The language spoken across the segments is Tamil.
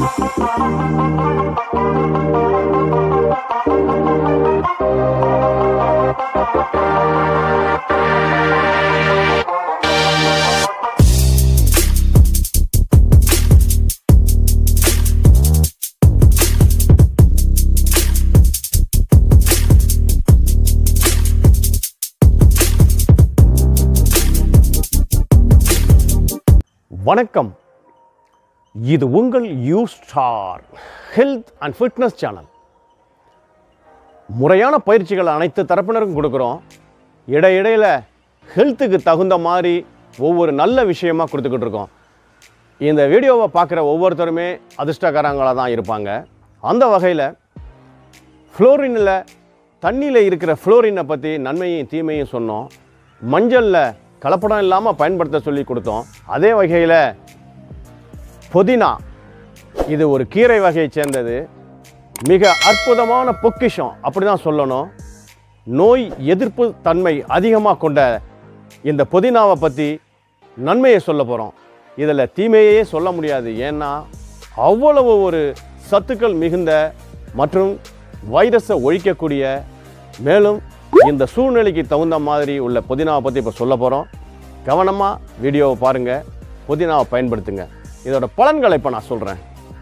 வணக்கம் இது உங்கள் U star health and fitness channel முறையான பயிற்சிகள் அனைத்து தரப்பினருக்கும் கொடுக்குறோம் இடையிடையில் ஹெல்த்துக்கு தகுந்த மாதிரி ஒவ்வொரு நல்ல விஷயமா கொடுத்துக்கிட்டு இருக்கோம் இந்த வீடியோவை பார்க்குற ஒவ்வொருத்தருமே அதிர்ஷ்டக்காரங்களாக தான் இருப்பாங்க அந்த வகையில் ஃப்ளோரினில் தண்ணியில் இருக்கிற ஃப்ளோரினை பற்றி நன்மையும் தீமையும் சொன்னோம் மஞ்சளில் கலப்படம் இல்லாமல் பயன்படுத்த சொல்லி கொடுத்தோம் அதே வகையில் புதினா இது ஒரு கீரை வகையைச் சேர்ந்தது மிக அற்புதமான பொக்கிஷம் அப்படி தான் சொல்லணும் நோய் எதிர்ப்பு தன்மை அதிகமாக கொண்ட இந்த புதினாவை பற்றி நன்மையை சொல்ல போகிறோம் இதில் தீமையே சொல்ல முடியாது ஏன்னா அவ்வளவு ஒரு சத்துக்கள் மிகுந்த மற்றும் வைரஸை ஒழிக்கக்கூடிய மேலும் இந்த சூழ்நிலைக்கு தகுந்த மாதிரி உள்ள புதினாவை பற்றி இப்போ சொல்ல போகிறோம் கவனமாக வீடியோவை பாருங்கள் புதினாவை பயன்படுத்துங்க இதோட பலன்களை இப்போ நான் சொல்கிறேன்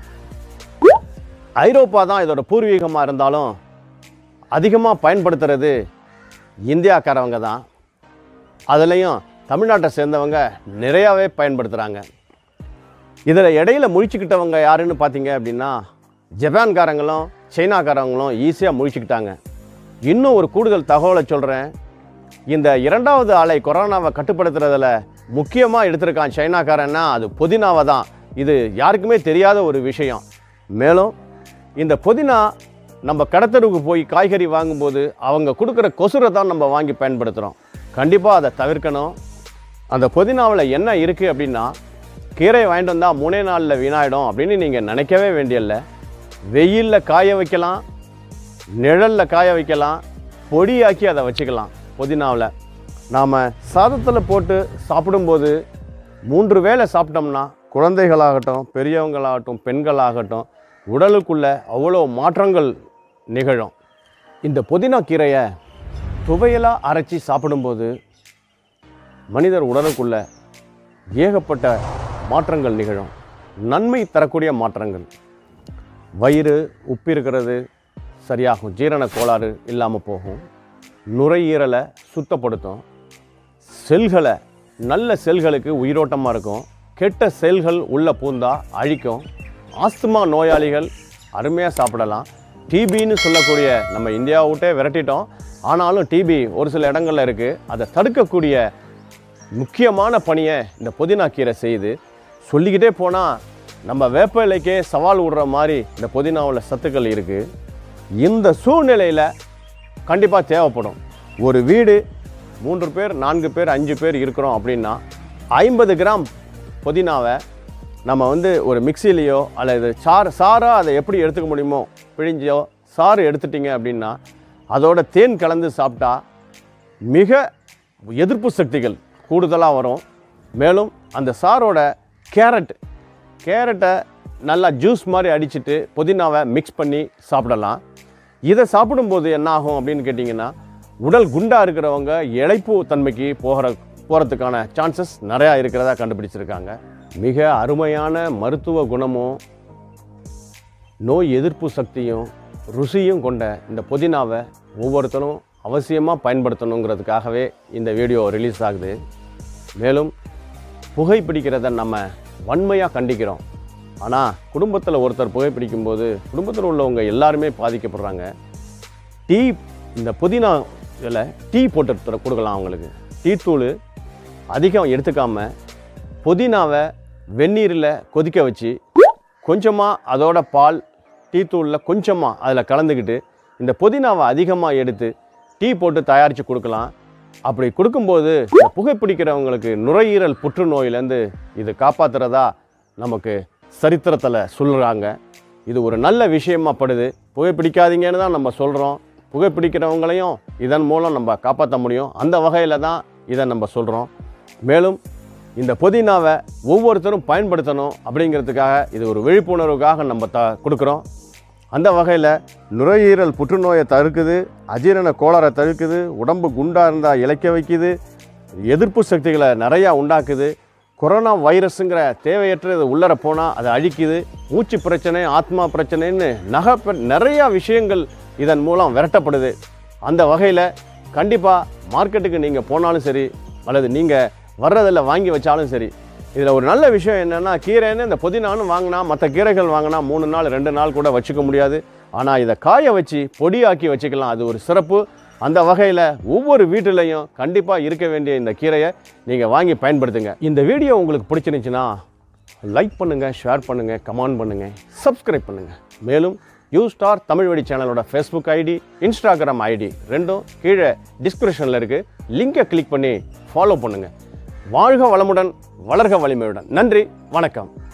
ஐரோப்பா தான் இதோட பூர்வீகமாக இருந்தாலும் அதிகமாக பயன்படுத்துறது இந்தியாக்காரவங்க தான் அதுலேயும் தமிழ்நாட்டை சேர்ந்தவங்க நிறையாவே பயன்படுத்துகிறாங்க இதில் இடையில முழிச்சுக்கிட்டவங்க யாருன்னு பார்த்தீங்க அப்படின்னா ஜப்பான்காரங்களும் சைனாக்காரங்களும் ஈஸியாக முழிச்சுக்கிட்டாங்க இன்னும் ஒரு கூடுதல் தகவலை சொல்கிறேன் இந்த இரண்டாவது அலை கொரோனாவை கட்டுப்படுத்துறதுல முக்கியமாக எடுத்திருக்கான் சைனாக்காரன்னா அது புதினாவை தான் இது யாருக்குமே தெரியாத ஒரு விஷயம் மேலும் இந்த புதினா நம்ம கடத்தருக்கு போய் காய்கறி வாங்கும்போது அவங்க கொடுக்குற கொசுரை தான் நம்ம வாங்கி பயன்படுத்துகிறோம் கண்டிப்பாக அதை தவிர்க்கணும் அந்த புதினாவில் என்ன இருக்குது அப்படின்னா கீரை வாங்கிட்டு வந்தால் மூணே நாளில் வீணாயிடும் அப்படின்னு நீங்கள் நினைக்கவே வேண்டியதில்லை வெயிலில் காய வைக்கலாம் நிழலில் காய வைக்கலாம் பொடியாக்கி அதை வச்சுக்கலாம் புதினாவில் நாம் சாதத்தில் போட்டு சாப்பிடும்போது மூன்று வேளை சாப்பிட்டோம்னா குழந்தைகளாகட்டும் பெரியவங்களாகட்டும் பெண்களாகட்டும் உடலுக்குள்ள அவ்வளோ மாற்றங்கள் நிகழும் இந்த புதினா கீரையை துவையலாக அரைச்சி சாப்பிடும்போது மனிதர் உடலுக்குள்ள ஏகப்பட்ட மாற்றங்கள் நிகழும் நன்மை தரக்கூடிய மாற்றங்கள் வயிறு உப்பு இருக்கிறது சரியாகும் ஜீரண கோளாறு இல்லாமல் போகும் நுரையீரலை சுத்தப்படுத்தும் செல்களை நல்ல செல்களுக்கு உயிரோட்டமாக இருக்கும் கெட்ட செல்கள் உள்ள பூந்தா அழிக்கும் ஆஸ்துமா நோயாளிகள் அருமையாக சாப்பிடலாம் டிபின்னு சொல்லக்கூடிய நம்ம இந்தியாவை விட்டே விரட்டிட்டோம் ஆனாலும் டிபி ஒரு சில இடங்கள்ல இருக்குது அதை தடுக்கக்கூடிய முக்கியமான பணியை இந்த புதினா கீரை செய்யுது சொல்லிக்கிட்டே போனால் நம்ம வேப்ப இலைக்கே சவால் விடுற மாதிரி இந்த புதினாவில் சத்துக்கள் இருக்குது இந்த சூழ்நிலையில் கண்டிப்பாக தேவைப்படும் ஒரு வீடு மூன்று பேர் நான்கு பேர் அஞ்சு பேர் இருக்கிறோம் அப்படின்னா ஐம்பது கிராம் புதினாவை நம்ம வந்து ஒரு மிக்சிலேயோ அல்லது சார் சாராக அதை எப்படி எடுத்துக்க முடியுமோ பிழிஞ்சோ சாறு எடுத்துட்டீங்க அப்படின்னா அதோட தேன் கலந்து சாப்பிட்டா மிக எதிர்ப்பு சக்திகள் கூடுதலாக வரும் மேலும் அந்த சாரோட கேரட் கேரட்டை நல்லா ஜூஸ் மாதிரி அடிச்சிட்டு புதினாவை மிக்ஸ் பண்ணி சாப்பிடலாம் இதை சாப்பிடும்போது என்ன ஆகும் அப்படின்னு கேட்டிங்கன்னா உடல் குண்டாக இருக்கிறவங்க இளைப்பு தன்மைக்கு போகிற போகிறதுக்கான சான்சஸ் நிறையா இருக்கிறதா கண்டுபிடிச்சிருக்காங்க மிக அருமையான மருத்துவ குணமும் நோய் எதிர்ப்பு சக்தியும் ருசியும் கொண்ட இந்த புதினாவை ஒவ்வொருத்தரும் அவசியமாக பயன்படுத்தணுங்கிறதுக்காகவே இந்த வீடியோ ரிலீஸ் ஆகுது மேலும் புகைப்பிடிக்கிறத நம்ம வன்மையாக கண்டிக்கிறோம் ஆனால் குடும்பத்தில் ஒருத்தர் புகைப்பிடிக்கும்போது குடும்பத்தில் உள்ளவங்க எல்லாருமே பாதிக்கப்படுறாங்க டீ இந்த புதினா இதில் டீ போட்டு தர- கொடுக்கலாம் அவங்களுக்கு டீ தூள் அதிகம் எடுத்துக்காம புதினாவை வெந்நீரில் கொதிக்க வச்சு கொஞ்சமாக அதோட பால் டீ தூளில் கொஞ்சமாக அதில் கலந்துக்கிட்டு இந்த புதினாவை அதிகமாக எடுத்து டீ போட்டு தயாரித்து கொடுக்கலாம் அப்படி கொடுக்கும்போது இந்த புகைப்பிடிக்கிறவங்களுக்கு நுரையீரல் புற்றுநோயிலேருந்து இது காப்பாற்றுறதா நமக்கு சரித்திரத்தில் சொல்கிறாங்க இது ஒரு நல்ல விஷயமா படுது புகைப்பிடிக்காதீங்கன்னு தான் நம்ம சொல்கிறோம் புகைப்பிடிக்கிறவங்களையும் இதன் மூலம் நம்ம காப்பாற்ற முடியும் அந்த வகையில் தான் இதை நம்ம சொல்கிறோம் மேலும் இந்த புதினாவை ஒவ்வொருத்தரும் பயன்படுத்தணும் அப்படிங்கிறதுக்காக இது ஒரு விழிப்புணர்வுக்காக நம்ம த கொடுக்குறோம் அந்த வகையில் நுரையீரல் புற்றுநோயை தடுக்குது அஜீரண கோளாறை தடுக்குது உடம்பு குண்டாக இருந்தால் இளைக்க வைக்குது எதிர்ப்பு சக்திகளை நிறையா உண்டாக்குது கொரோனா வைரஸுங்கிற தேவையற்றது உள்ளர போனால் அதை அழிக்குது மூச்சு பிரச்சனை ஆத்மா பிரச்சனைன்னு நகை பெ- நிறையா விஷயங்கள் இதன் மூலம் விரட்டப்படுது அந்த வகையில் கண்டிப்பாக மார்க்கெட்டுக்கு நீங்கள் போனாலும் சரி அல்லது நீங்கள் வர்றதில் வாங்கி வச்சாலும் சரி இதில் ஒரு நல்ல விஷயம் என்னென்னா கீரைன்னு இந்த புதினான்னு வாங்கினா மற்ற கீரைகள் வாங்கினா மூணு நாள் ரெண்டு நாள் கூட வச்சுக்க முடியாது ஆனால் இதை காய வச்சு பொடியாக்கி வச்சுக்கலாம் அது ஒரு சிறப்பு அந்த வகையில் ஒவ்வொரு வீட்டிலையும் கண்டிப்பாக இருக்க வேண்டிய இந்த கீரையை நீங்கள் வாங்கி பயன்படுத்துங்க இந்த வீடியோ உங்களுக்கு பிடிச்சிருந்துச்சுன்னா லைக் பண்ணுங்கள் ஷேர் பண்ணுங்கள் கமெண்ட் பண்ணுங்கள் சப்ஸ்கிரைப் பண்ணுங்கள் மேலும் யூ ஸ்டார் தமிழ் வழி சேனலோட ஃபேஸ்புக் ஐடி இன்ஸ்டாகிராம் ஐடி ரெண்டும் கீழே டிஸ்கிரிப்ஷனில் இருக்குது லிங்கை கிளிக் பண்ணி ஃபாலோ பண்ணுங்கள் வாழ்க வளமுடன் வளர்க வலிமையுடன் நன்றி வணக்கம்